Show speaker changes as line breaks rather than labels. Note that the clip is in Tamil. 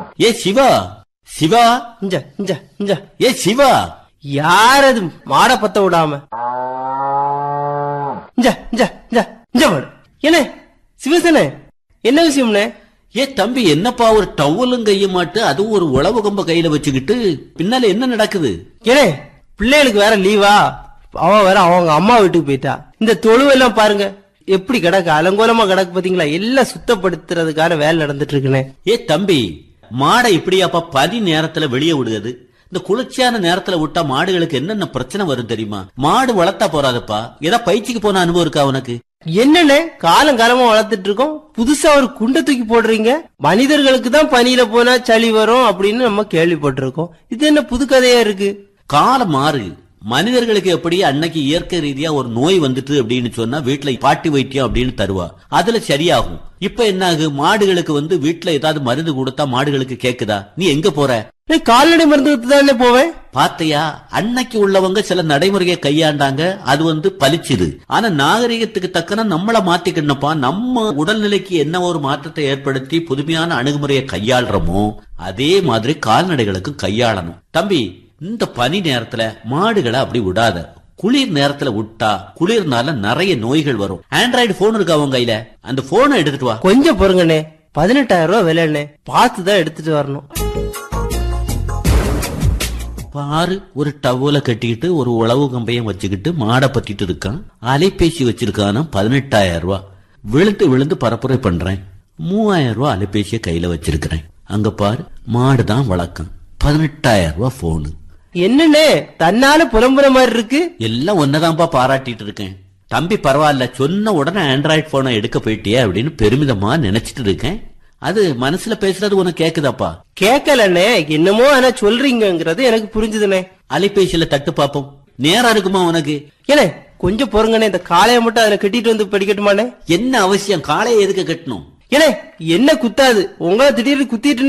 ஏ சிவா சிவா
இஞ்ச இஞ்ச இஞ்ச
ஏ சிவா
யார் அது மாட பத்த விடாம இஞ்ச இஞ்ச இஞ்ச இஞ்ச மாடு என்ன சிவசனே என்ன விஷயம்னே
ஏ தம்பி என்னப்பா ஒரு டவலும் கைய மாட்டு அதுவும் ஒரு உழவு கம்ப கையில வச்சுக்கிட்டு பின்னால என்ன நடக்குது
ஏனே பிள்ளைகளுக்கு வேற லீவா அவ வேற அவங்க அம்மா வீட்டுக்கு போயிட்டா இந்த தொழுவெல்லாம் பாருங்க எப்படி கிடக்கு அலங்கோலமா கிடக்கு பாத்தீங்களா எல்லாம் சுத்தப்படுத்துறதுக்கான வேலை நடந்துட்டு இருக்குனே
ஏ தம்பி மாடை இப்படியாப்பா பனி நேரத்துல வெளியே விடுகிறது இந்த குளிர்ச்சியான நேரத்துல விட்டா மாடுகளுக்கு என்னென்ன பிரச்சனை வரும் தெரியுமா மாடு வளர்த்தா போறாதுப்பா ஏதோ பயிற்சிக்கு போன அனுபவம் இருக்கா உனக்கு
என்னண்ணே காலம் காலமா வளர்த்துட்டு இருக்கோம் புதுசா ஒரு குண்டை தூக்கி போடுறீங்க மனிதர்களுக்கு தான் பனியில போனா சளி வரும் அப்படின்னு நம்ம கேள்விப்பட்டிருக்கோம் இது என்ன புது கதையா இருக்கு
காலம் மாறு மனிதர்களுக்கு எப்படி அன்னைக்கு இயற்கை ரீதியா ஒரு நோய் வந்துட்டு அப்படின்னு சொன்னா வீட்டுல பாட்டி வைத்தியம் அப்படின்னு தருவா அதுல சரியாகும் இப்ப என்ன ஆகு மாடுகளுக்கு வந்து வீட்டுல ஏதாவது மருந்து கொடுத்தா மாடுகளுக்கு கேக்குதா நீ எங்க போற
நான் கால்நடை மருந்துக்கு தானே போவேன்
பாத்தையா அன்னைக்கு உள்ளவங்க சில நடைமுறையை கையாண்டாங்க அது வந்து பலிச்சுது ஆனா நாகரிகத்துக்கு தக்கன நம்மள மாத்திக்கணும்ப்பா நம்ம உடல்நிலைக்கு என்ன ஒரு மாற்றத்தை ஏற்படுத்தி புதுமையான அணுகுமுறையை கையாளுறோமோ அதே மாதிரி கால்நடைகளுக்கும் கையாளணும் தம்பி இந்த பனி நேரத்துல மாடுகளை அப்படி விடாத குளிர் நேரத்துல விட்டா குளிர்னால நிறைய நோய்கள் வரும் ஆண்ட்ராய்டு போன் இருக்கா உன் கையில அந்த போனை எடுத்துட்டு வா
கொஞ்சம் பொறுங்கண்ணே பதினெட்டாயிரம் ரூபாய் விலைண்ணே பார்த்து தான் எடுத்துட்டு வரணும்
பாரு ஒரு டவல கட்டிக்கிட்டு ஒரு உழவு கம்பையும் வச்சுக்கிட்டு மாடை பத்திட்டு இருக்கான் அலைபேசி வச்சிருக்கானா பதினெட்டாயிரம் ரூபாய் விழுந்து விழுந்து பரப்புரை பண்றேன் மூவாயிரம் ரூபாய் அலைபேசிய கையில வச்சிருக்கிறேன் அங்க பாரு மாடு தான் வழக்கம் பதினெட்டாயிரம் ரூபாய் போனு
என்னண்ணே தன்னால புலம்புற மாதிரி இருக்கு
எல்லாம் ஒன்னதான்பா பாராட்டிட்டு இருக்கேன் தம்பி பரவாயில்ல சொன்ன உடனே ஆண்ட்ராய்டு போனை எடுக்க போயிட்டியே அப்படின்னு பெருமிதமா நினைச்சிட்டு இருக்கேன் அது மனசுல பேசுறது உனக்கு கேக்குதாப்பா
கேட்கலண்ணே என்னமோ ஆனா சொல்றீங்கங்கிறது எனக்கு புரிஞ்சுதுண்ணே
அலைபேசியில தட்டு பாப்போம் நேரம் இருக்குமா உனக்கு
ஏனே கொஞ்சம் பொறுங்கண்ணே இந்த காளைய மட்டும் அதுல கட்டிட்டு வந்து படிக்கட்டுமாண்ணே
என்ன அவசியம் காலையை எதுக்கு கட்டணும்
ஏனே என்ன குத்தாது உங்களை திடீர்னு குத்திட்டு